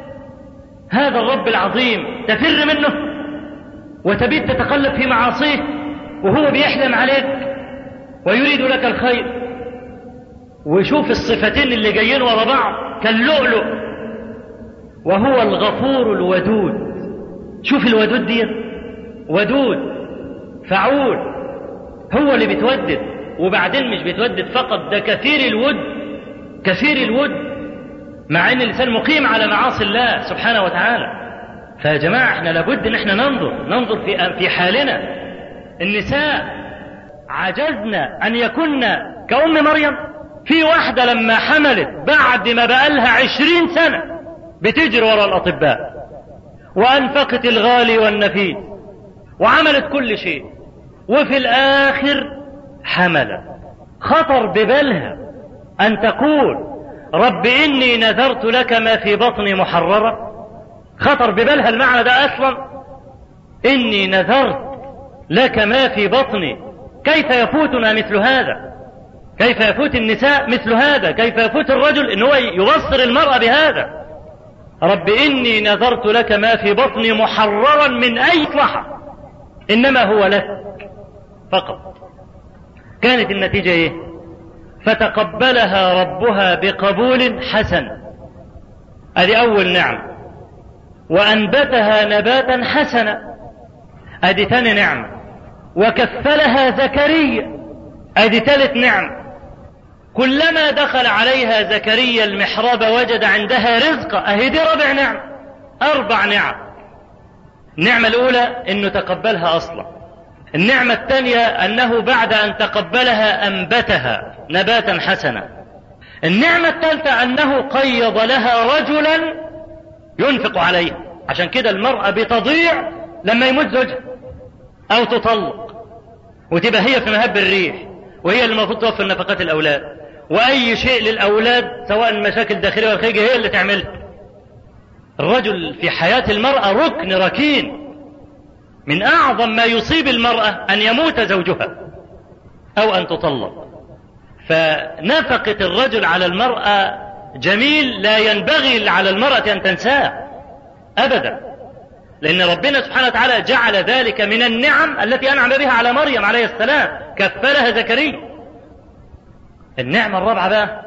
هذا الرب العظيم تفر منه وتبيت تتقلب في معاصيه وهو بيحلم عليك ويريد لك الخير وشوف الصفتين اللي جايين ورا بعض كاللؤلؤ وهو الغفور الودود شوف الودود دي ودود فعول هو اللي بتودد وبعدين مش بتودد فقط ده كثير الود كثير الود مع ان الانسان مقيم على معاصي الله سبحانه وتعالى فيا جماعه احنا لابد ان احنا ننظر ننظر في في حالنا النساء عجزنا ان يكن كأم مريم في واحدة لما حملت بعد ما بقالها عشرين سنة بتجري ورا الأطباء وأنفقت الغالي والنفيس وعملت كل شيء وفي الآخر حمل خطر ببالها أن تقول رب إني نذرت لك ما في بطني محررة خطر ببالها المعنى ده أصلا إني نذرت لك ما في بطني كيف يفوتنا مثل هذا كيف يفوت النساء مثل هذا كيف يفوت الرجل ان هو يبصر المرأة بهذا رب إني نذرت لك ما في بطني محررا من أي مصلحة إنما هو لك فقط كانت النتيجة إيه فتقبلها ربها بقبول حسن هذه أول نعمة وأنبتها نباتا حسنا هذه ثاني نعمة وكفلها زكريا هذه ثالث نعمة كلما دخل عليها زكريا المحراب وجد عندها رزقا أهي دي ربع نعمة أربع نعم النعمة الأولى أنه تقبلها أصلا النعمة الثانية أنه بعد أن تقبلها أنبتها نباتا حسنا النعمة الثالثة أنه قيض لها رجلا ينفق عليها عشان كده المرأة بتضيع لما يموت زوجها أو تطلق وتبقى هي في مهب الريح وهي اللي المفروض توفر نفقات الأولاد وأي شيء للأولاد سواء المشاكل الداخلية والخارجية هي اللي تعملها الرجل في حياة المرأة ركن ركين من أعظم ما يصيب المرأة أن يموت زوجها أو أن تطلق فنفقة الرجل على المرأة جميل لا ينبغي على المرأة أن تنساه أبدا لأن ربنا سبحانه وتعالى جعل ذلك من النعم التي أنعم بها على مريم عليه السلام كفلها زكريا النعمة الرابعة بقى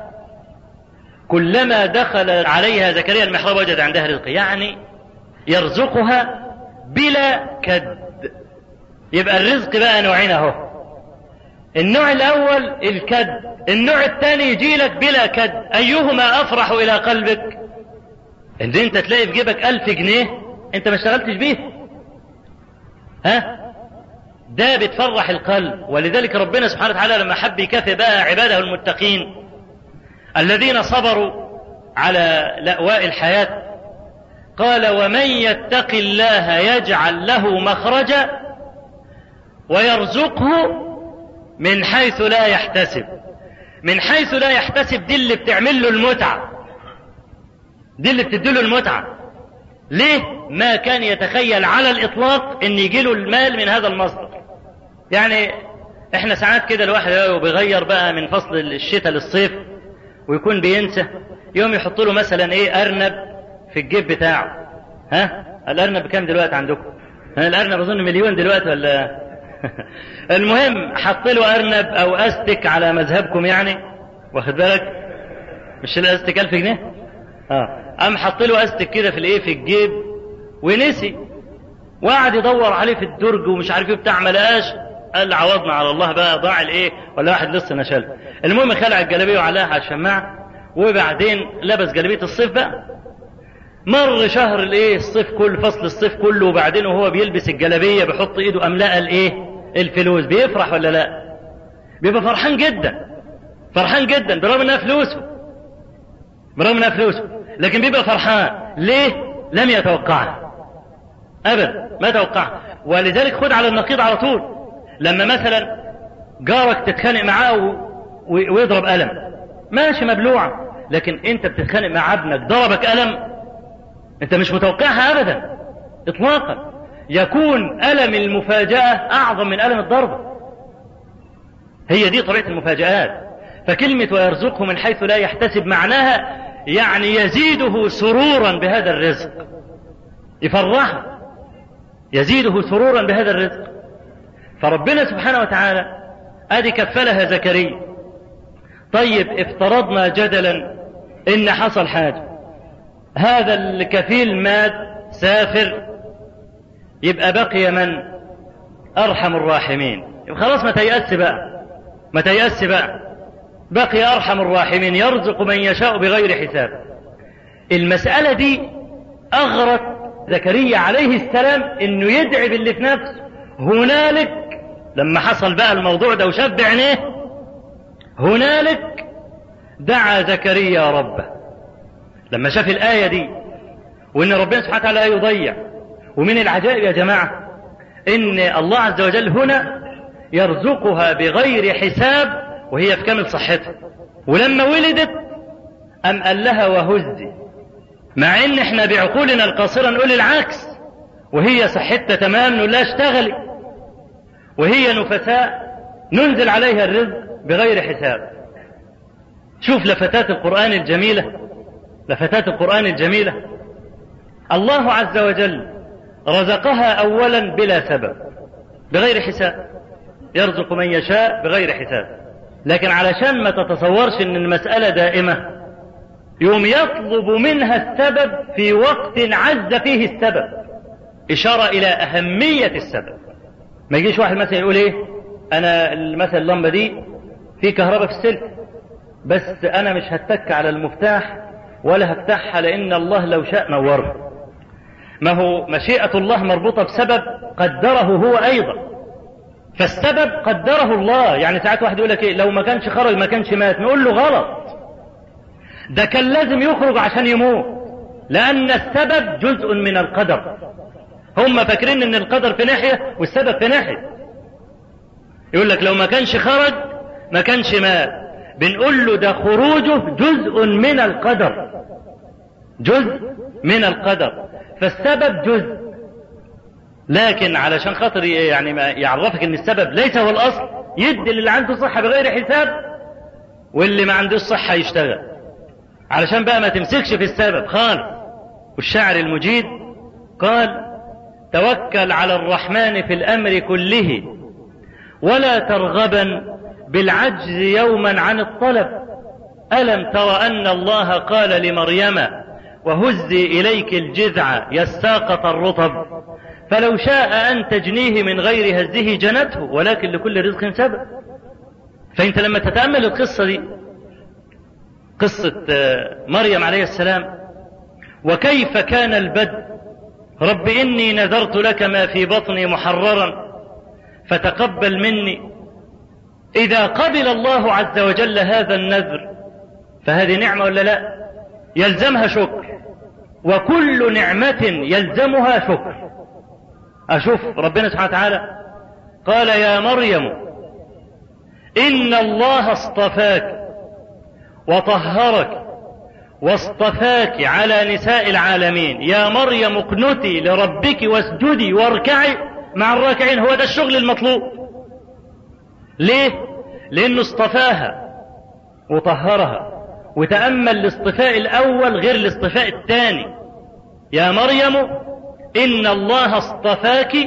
كلما دخل عليها زكريا المحراب وجد عندها رزق يعني يرزقها بلا كد يبقى الرزق بقى نوعين اهو النوع الاول الكد النوع الثاني يجي لك بلا كد ايهما افرح الى قلبك ان انت تلاقي في جيبك الف جنيه انت ما اشتغلتش بيه ها ده بتفرح القلب ولذلك ربنا سبحانه وتعالى لما حب يكافئ بقى عباده المتقين الذين صبروا على لأواء الحياة قال ومن يتق الله يجعل له مخرجا ويرزقه من حيث لا يحتسب من حيث لا يحتسب دي اللي بتعمل له المتعة دي اللي بتديله المتعة ليه ما كان يتخيل على الإطلاق أن يجيله المال من هذا المصدر يعني احنا ساعات كده الواحد بيغير بقى من فصل الشتاء للصيف ويكون بينسى يوم يحط له مثلا ايه ارنب في الجيب بتاعه ها الارنب بكام دلوقتي عندكم ها الارنب اظن مليون دلوقتي ولا المهم حط له ارنب او استك على مذهبكم يعني واخد بالك مش الاستك 1000 جنيه اه قام حط له استك كده في الايه في الجيب ونسي وقعد يدور عليه في الدرج ومش عارف ايه بتاع ما لقاش قال عوضنا على الله بقى ضاع الايه ولا واحد لسه نشل المهم خلع الجلابيه وعلاها على الشماعه وبعدين لبس جلابيه الصيف بقى مر شهر الايه الصيف كله فصل الصيف كله وبعدين وهو بيلبس الجلابيه بيحط ايده املاء الايه الفلوس بيفرح ولا لا بيبقى فرحان جدا فرحان جدا برغم انها فلوسه برغم انها فلوسه لكن بيبقى فرحان ليه لم يتوقعها ابدا ما توقعها ولذلك خد على النقيض على طول لما مثلا جارك تتخانق معاه و... و... ويضرب قلم ماشي مبلوعة لكن انت بتتخانق مع ابنك ضربك قلم انت مش متوقعها ابدا اطلاقا يكون الم المفاجأة اعظم من الم الضربة هي دي طبيعة المفاجآت فكلمة ويرزقه من حيث لا يحتسب معناها يعني يزيده سرورا بهذا الرزق يفرحه يزيده سرورا بهذا الرزق فربنا سبحانه وتعالى ادي كفلها زكريا طيب افترضنا جدلا ان حصل حاجه هذا الكفيل مات سافر يبقى بقي من ارحم الراحمين يبقى خلاص ما تيأس بقى ما تيأس بقى بقي ارحم الراحمين يرزق من يشاء بغير حساب المسألة دي اغرت زكريا عليه السلام انه يدعي باللي في نفسه هنالك لما حصل بقى الموضوع ده وشاف بعينيه هنالك دعا زكريا ربه لما شاف الآية دي وإن ربنا سبحانه وتعالى لا يضيع ومن العجائب يا جماعة إن الله عز وجل هنا يرزقها بغير حساب وهي في كامل صحتها ولما ولدت أم قال لها وهزي مع ان احنا بعقولنا القاصرة نقول العكس وهي صحتها تمام نقول لها اشتغلي وهي نفساء ننزل عليها الرزق بغير حساب شوف لفتات القرآن الجميلة لفتات القرآن الجميلة الله عز وجل رزقها أولا بلا سبب بغير حساب يرزق من يشاء بغير حساب لكن علشان ما تتصورش ان المسألة دائمة يوم يطلب منها السبب في وقت عز فيه السبب إشارة إلى أهمية السبب ما يجيش واحد مثلا يقول إيه أنا مثلا اللمبة دي في كهرباء في السلك بس أنا مش هتك على المفتاح ولا هفتحها لأن الله لو شاء نوره ما هو مشيئة الله مربوطة بسبب قدره هو أيضا فالسبب قدره الله يعني ساعات واحد يقول لك إيه لو ما كانش خرج ما كانش مات نقول له غلط ده كان لازم يخرج عشان يموت لأن السبب جزء من القدر هم فاكرين ان القدر في ناحية والسبب في ناحية يقول لك لو ما كانش خرج ما كانش مات بنقول له ده خروجه جزء من القدر جزء من القدر فالسبب جزء لكن علشان خاطر يعني ما يعرفك ان السبب ليس هو الاصل يدي اللي عنده صحة بغير حساب واللي ما عندوش صحة يشتغل علشان بقى ما تمسكش في السبب خالص والشاعر المجيد قال توكل على الرحمن في الامر كله ولا ترغبا بالعجز يوما عن الطلب الم تر ان الله قال لمريم وهزي اليك الجذع يساقط الرطب فلو شاء ان تجنيه من غير هزه جنته ولكن لكل رزق سبب فانت لما تتامل القصه دي قصه مريم عليه السلام وكيف كان البدء رب إني نذرت لك ما في بطني محررا فتقبل مني إذا قبل الله عز وجل هذا النذر فهذه نعمة ولا لا يلزمها شكر وكل نعمة يلزمها شكر أشوف ربنا سبحانه وتعالى قال يا مريم إن الله اصطفاك وطهرك واصطفاك على نساء العالمين يا مريم اقنتي لربك واسجدي واركعي مع الراكعين هو ده الشغل المطلوب ليه لانه اصطفاها وطهرها وتأمل الاصطفاء الاول غير الاصطفاء الثاني يا مريم ان الله اصطفاك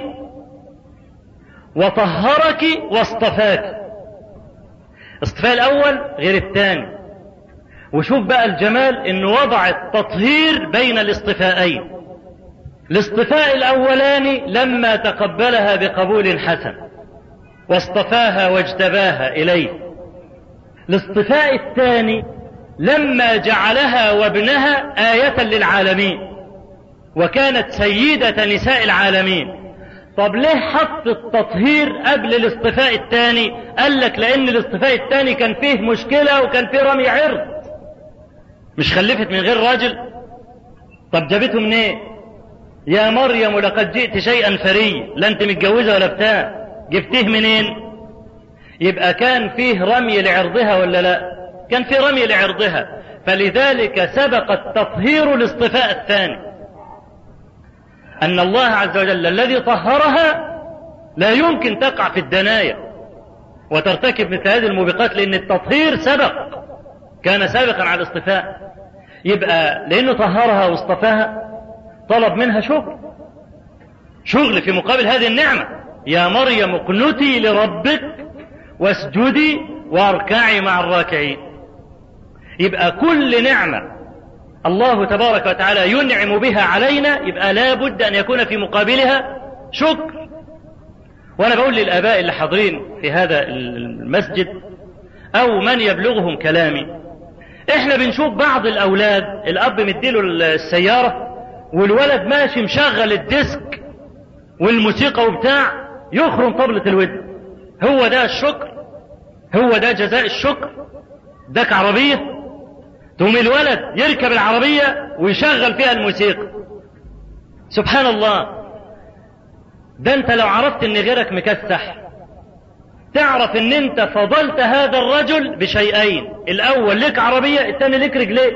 وطهرك واصطفاك الاصطفاء الاول غير الثاني وشوف بقى الجمال انه وضع التطهير بين الاصطفاءين الاصطفاء الاولاني لما تقبلها بقبول حسن واصطفاها واجتباها اليه الاصطفاء الثاني لما جعلها وابنها آية للعالمين وكانت سيدة نساء العالمين طب ليه حط التطهير قبل الاصطفاء الثاني قال لك لان الاصطفاء الثاني كان فيه مشكلة وكان فيه رمي عرض مش خلفت من غير راجل طب جابته منين إيه؟ يا مريم لقد جئت شيئا فريا لا انت متجوزه ولا بتاع جبتيه منين يبقى كان فيه رمي لعرضها ولا لا كان فيه رمي لعرضها فلذلك سبق التطهير الاصطفاء الثاني ان الله عز وجل الذي طهرها لا يمكن تقع في الدنايا وترتكب مثل هذه الموبقات لان التطهير سبق كان سابقا على الاصطفاء يبقى لانه طهرها واصطفاها طلب منها شغل شغل في مقابل هذه النعمة يا مريم اقنتي لربك واسجدي واركعي مع الراكعين يبقى كل نعمة الله تبارك وتعالى ينعم بها علينا يبقى لا بد أن يكون في مقابلها شكر وأنا بقول للآباء اللي حاضرين في هذا المسجد أو من يبلغهم كلامي احنا بنشوف بعض الأولاد الأب مديله السيارة والولد ماشي مشغل الديسك والموسيقى وبتاع يخرم طبلة الود هو ده الشكر هو ده جزاء الشكر داك عربية تقوم الولد يركب العربية ويشغل فيها الموسيقى سبحان الله ده انت لو عرفت ان غيرك مكسح تعرف ان انت فضلت هذا الرجل بشيئين الاول لك عربية الثاني لك رجلين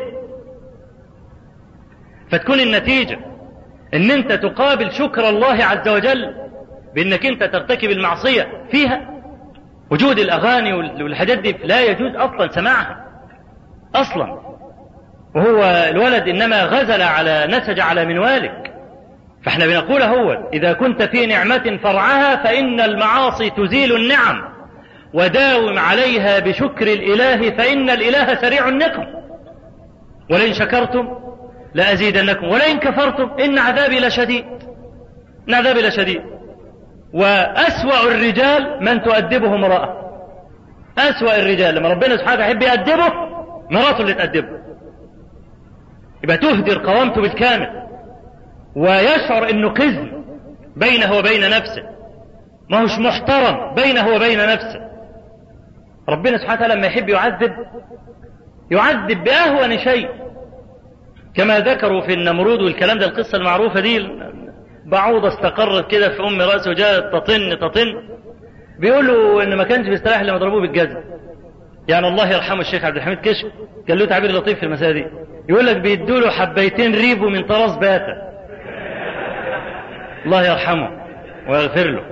فتكون النتيجة ان انت تقابل شكر الله عز وجل بانك انت ترتكب المعصية فيها وجود الاغاني والحاجات دي لا يجوز اصلا سماعها اصلا وهو الولد انما غزل على نسج على منوالك فاحنا بنقول هو اذا كنت في نعمة فرعها فان المعاصي تزيل النعم وداوم عليها بشكر الاله فان الاله سريع النقم ولئن شكرتم لازيدنكم ولئن كفرتم ان عذابي لشديد ان عذابي لشديد واسوا الرجال من تؤدبه امراه اسوا الرجال لما ربنا سبحانه يحب يأدبه مراته اللي تأدبه يبقى تهدر قوامته بالكامل ويشعر انه قزم بينه وبين نفسه ما هوش محترم بينه وبين نفسه ربنا سبحانه وتعالى لما يحب يعذب يعذب بأهون شيء كما ذكروا في النمرود والكلام ده القصة المعروفة دي بعوضة استقرت كده في أم رأسه وجاءت تطن تطن بيقولوا إن ما كانش بيستريح لما ضربوه بالجزم يعني الله يرحمه الشيخ عبد الحميد كشك كان له تعبير لطيف في المسألة دي يقول لك بيدوا له حبيتين ريبو من طراز باتا الله يرحمه ويغفر له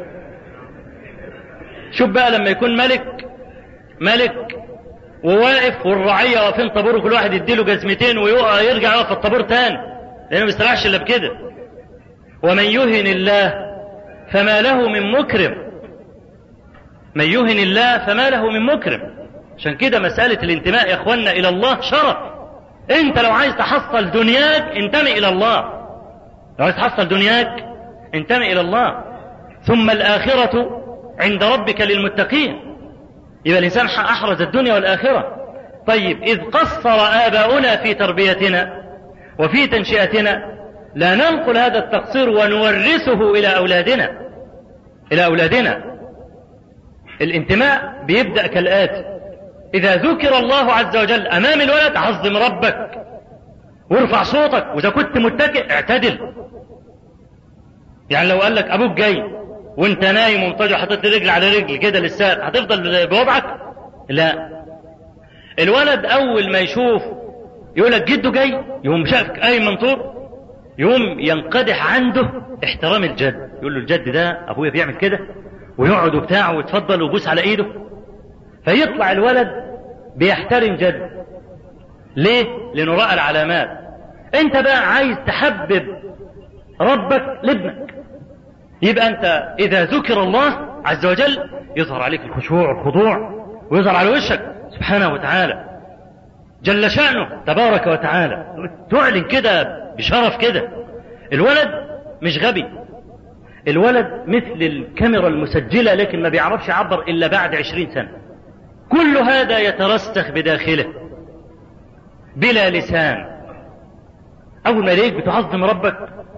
شوف بقى لما يكون ملك ملك وواقف والرعية واقفين طابور وكل واحد يديله جزمتين ويقع يرجع يقف الطابور تاني لأنه ما بيستريحش إلا بكده ومن يهن الله فما له من مكرم من يهن الله فما له من مكرم عشان كده مسألة الانتماء يا اخوانا إلى الله شرف انت لو عايز تحصل دنياك انتمي إلى الله لو عايز تحصل دنياك انتمي إلى الله ثم الآخرة عند ربك للمتقين يبقى الإنسان أحرز الدنيا والآخرة طيب إذ قصر آباؤنا في تربيتنا وفي تنشئتنا لا ننقل هذا التقصير ونورثه إلى أولادنا إلى أولادنا الانتماء بيبدأ كالآتي إذا ذكر الله عز وجل أمام الولد عظم ربك وارفع صوتك وإذا كنت متكئ اعتدل يعني لو قال لك أبوك جاي وانت نايم ومضطجع حاطط رجل على رجل كده للساق هتفضل بوضعك لا الولد اول ما يشوف يقول لك جده جاي يقوم شافك قايم من طور يقوم ينقدح عنده احترام الجد يقول له الجد ده ابويا بيعمل كده ويقعد وبتاع ويتفضل ويبوس على ايده فيطلع الولد بيحترم جد ليه لانه راى العلامات انت بقى عايز تحبب ربك لابنك يبقى أنت إذا ذكر الله عز وجل يظهر عليك الخشوع والخضوع ويظهر على وشك سبحانه وتعالى جل شأنه تبارك وتعالى تعلن كده بشرف كده الولد مش غبي الولد مثل الكاميرا المسجلة لكن ما بيعرفش يعبر إلا بعد عشرين سنة كل هذا يترسخ بداخله بلا لسان أول ما يلاقيك بتعظم ربك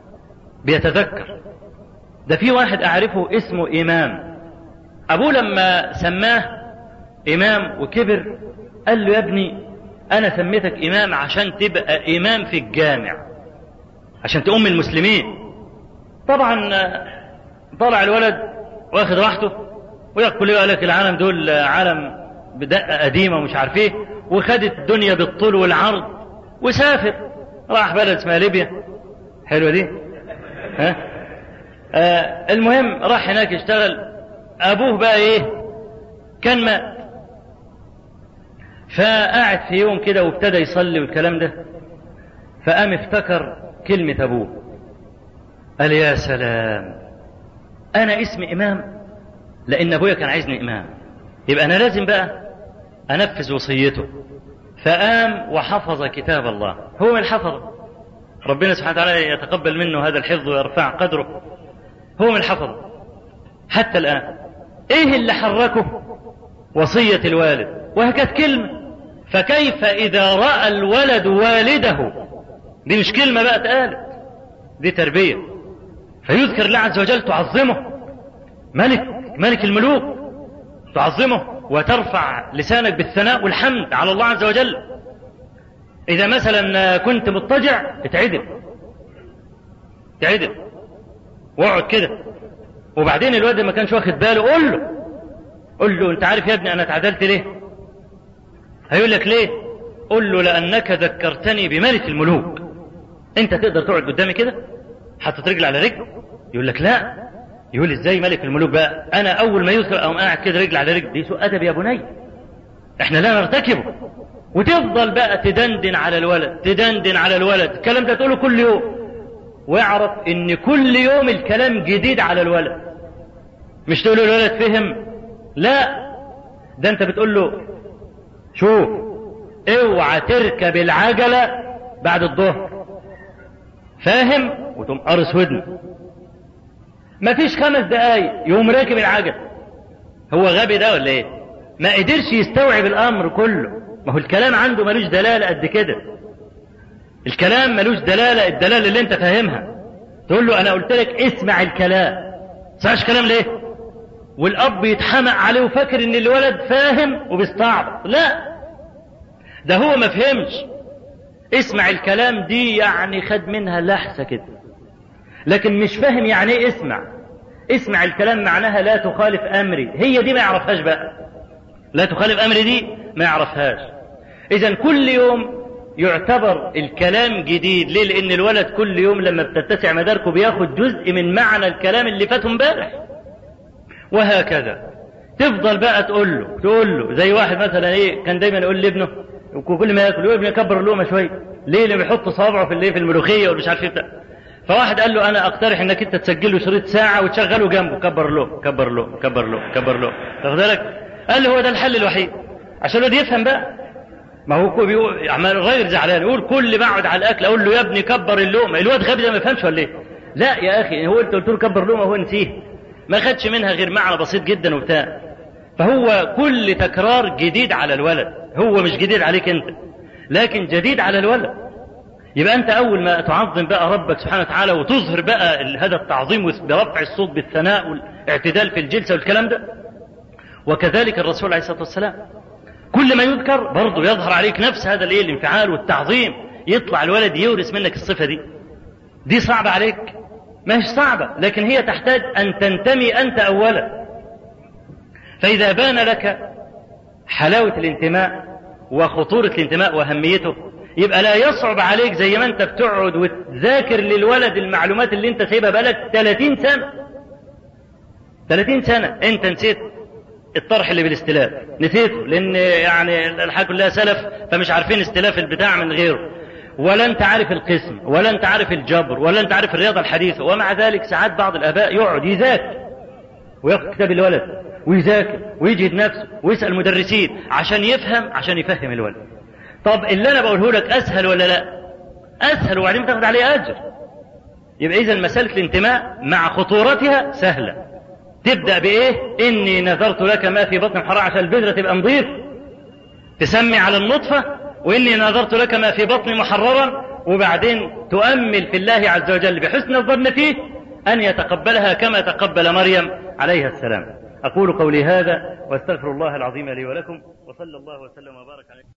بيتذكر ده في واحد أعرفه اسمه إمام أبوه لما سماه إمام وكبر قال له يا ابني أنا سميتك إمام عشان تبقى إمام في الجامع عشان تؤم المسلمين طبعا طلع الولد واخد راحته ويقول لي لك العالم دول عالم بدقة قديمة ومش عارف ايه وخدت الدنيا بالطول والعرض وسافر راح بلد اسمها ليبيا حلوة دي ها آه المهم راح هناك يشتغل ابوه بقى ايه كان مات فقعد في يوم كده وابتدى يصلي والكلام ده فقام افتكر كلمة ابوه قال يا سلام انا اسمي امام لان ابويا كان عايزني امام يبقى انا لازم بقى انفذ وصيته فقام وحفظ كتاب الله هو من الحفظ ربنا سبحانه وتعالى يتقبل منه هذا الحفظ ويرفع قدره هو من الحفظ حتى الآن ايه اللي حركه وصية الوالد وهي كانت كلمة فكيف إذا رأى الولد والده دي مش كلمة بقى اتقالت دي تربية فيذكر الله عز وجل تعظمه ملك ملك الملوك تعظمه وترفع لسانك بالثناء والحمد على الله عز وجل إذا مثلا كنت مضطجع اتعدل اتعدل واقعد كده وبعدين الواد ما كانش واخد باله قول له قل له انت عارف يا ابني انا اتعدلت ليه هيقول لك ليه قل له لانك ذكرتني بملك الملوك انت تقدر تقعد قدامي كده حاطط رجل على رجل يقول لك لا يقول ازاي ملك الملوك بقى انا اول ما يذكر اقوم قاعد كده رجل على رجل دي سوء ادب يا بني احنا لا نرتكبه وتفضل بقى تدندن على الولد تدندن على الولد الكلام ده تقوله كل يوم واعرف ان كل يوم الكلام جديد على الولد مش تقول له الولد فهم لا ده انت بتقول له شوف اوعى تركب العجله بعد الظهر فاهم وتقوم قارص ودنه مفيش خمس دقايق يقوم راكب العجل هو غبي ده ولا ايه ما قدرش يستوعب الامر كله ما هو الكلام عنده ملوش دلاله قد كده الكلام ملوش دلاله الدلاله اللي انت فاهمها تقول له انا قلت لك اسمع الكلام تسمعش كلام ليه والاب يتحمق عليه وفاكر ان الولد فاهم وبيستعبط لا ده هو ما فهمش اسمع الكلام دي يعني خد منها لحسه كده لكن مش فاهم يعني ايه اسمع اسمع الكلام معناها لا تخالف امري هي دي ما يعرفهاش بقى لا تخالف امري دي ما يعرفهاش اذا كل يوم يعتبر الكلام جديد ليه لان الولد كل يوم لما بتتسع مداركه بياخد جزء من معنى الكلام اللي فاته امبارح وهكذا تفضل بقى تقول له تقول له زي واحد مثلا ايه كان دايما يقول لابنه كل ما ياكل يقول ابني كبر اللقمه شويه ليه اللي بيحط صابعه في الايه في الملوخيه ومش عارف ايه بتاع فواحد قال له انا اقترح انك انت تسجل له شريط ساعه وتشغله جنبه كبر له كبر له كبر له كبر له واخد بالك قال له هو ده الحل الوحيد عشان الواد يفهم بقى ما هو بيقول عمال غير زعلان يقول كل ما اقعد على الاكل اقول له يا ابني كبر اللقمه الواد غبي ده ما يفهمش ولا ايه لا يا اخي هو انت قلت له كبر اللقمه هو نسيه ما خدش منها غير معنى بسيط جدا وبتاع فهو كل تكرار جديد على الولد هو مش جديد عليك انت لكن جديد على الولد يبقى انت اول ما تعظم بقى ربك سبحانه وتعالى وتظهر بقى هذا التعظيم برفع الصوت بالثناء والاعتدال في الجلسه والكلام ده وكذلك الرسول عليه الصلاه والسلام كل ما يذكر برضه يظهر عليك نفس هذا الايه الانفعال والتعظيم يطلع الولد يورث منك الصفه دي دي صعبه عليك ما هيش صعبه لكن هي تحتاج ان تنتمي انت اولا فاذا بان لك حلاوه الانتماء وخطوره الانتماء واهميته يبقى لا يصعب عليك زي ما انت بتقعد وتذاكر للولد المعلومات اللي انت سايبها بقالك 30 سنه 30 سنه انت نسيت الطرح اللي بالاستلاف نسيته لان يعني الحاجه كلها سلف فمش عارفين استلاف البتاع من غيره ولا انت عارف القسم ولا انت عارف الجبر ولا انت عارف الرياضه الحديثه ومع ذلك ساعات بعض الاباء يقعد يذاكر وياخد كتاب الولد ويذاكر ويجهد نفسه ويسال المدرسين عشان يفهم عشان يفهم الولد طب اللي انا بقوله لك اسهل ولا لا اسهل وبعدين تاخد عليه اجر يبقى اذا مساله الانتماء مع خطورتها سهله تبدا بايه اني نذرت لك ما في بطن الحرام عشان البذره تبقى نظيف تسمي على النطفه واني نذرت لك ما في بطني محررا وبعدين تؤمل في الله عز وجل بحسن الظن فيه ان يتقبلها كما تقبل مريم عليها السلام اقول قولي هذا واستغفر الله العظيم لي ولكم وصلى الله وسلم وبارك عليه